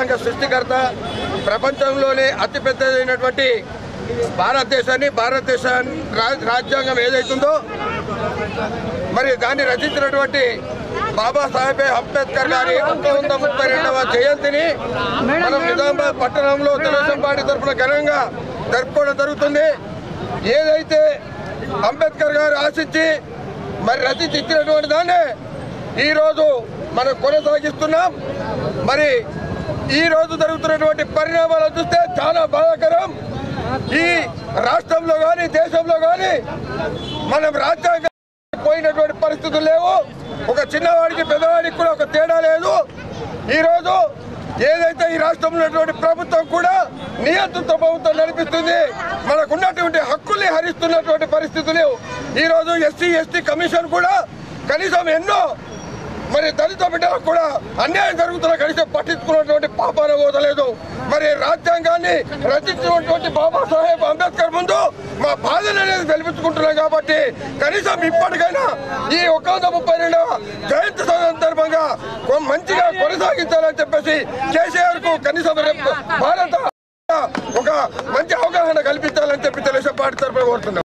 రాజ్యాంగ సృష్టికర్త ప్రపంచంలోనే అతిపెద్దదైనటువంటి భారతదేశాన్ని భారతదేశ రా- రాజ్యాంగం ఏదైతుందో మరి దాన్ని రచించినటువంటి బాబాసాహెబ్ అంబేద్కర్ గారి ఒక్క వంద ముప్పై రెండవ జయంతిని మనం నిజామాబాద్ పట్టణంలో తెలుగుదేశం పార్టీ తరఫున ఘనంగా జరుపుకోవడం జరుగుతుంది ఏదైతే అంబేద్కర్ గారు ఆశించి మరి రచించి ఇచ్చినటువంటి దాన్ని ఈరోజు మనం కొనసాగిస్తున్నాం మరి ఈ రోజు జరుగుతున్నటువంటి పరిణామాలు చూస్తే చాలా బాధాకరం ఈ రాష్ట్రంలో కానీ దేశంలో కానీ మనం రాజ్యాంగ పోయినటువంటి పరిస్థితులు లేవు ఒక చిన్నవాడికి పెద్దవాడికి కూడా ఒక తేడా లేదు ఈరోజు ఏదైతే ఈ రాష్ట్రంలో ఉన్నటువంటి ప్రభుత్వం కూడా నియంత్రిత ప్రభుత్వం నడిపిస్తుంది మనకు ఉన్నటువంటి హక్కుల్ని హరిస్తున్నటువంటి పరిస్థితులు ఈరోజు ఎస్సీ ఎస్టీ కమిషన్ కూడా కనీసం ఎన్నో మరి దళిత బిడ్డలకు కూడా అన్యాయం జరుగుతున్న కనీసం పట్టించుకున్నటువంటి పాపాన పోతలేదు మరి రాజ్యాంగాన్ని రచించినటువంటి బాబాసాహెబ్ అంబేద్కర్ ముందు మా బాధలు అనేది తెలిపించుకుంటున్నాం కాబట్టి కనీసం ఇప్పటికైనా ఈ ఒక వంద ముప్పై రెండవ జయంతి సందర్భంగా కొ- మంచిగా కొనసాగించాలని చెప్పేసి కేసీఆర్ కు కనీసం రేపు భారత ఒక మంచి అవగాహన కల్పించాలని చెప్పి తెలుగుదేశం పార్టీ తరఫున కోరుతున్నాం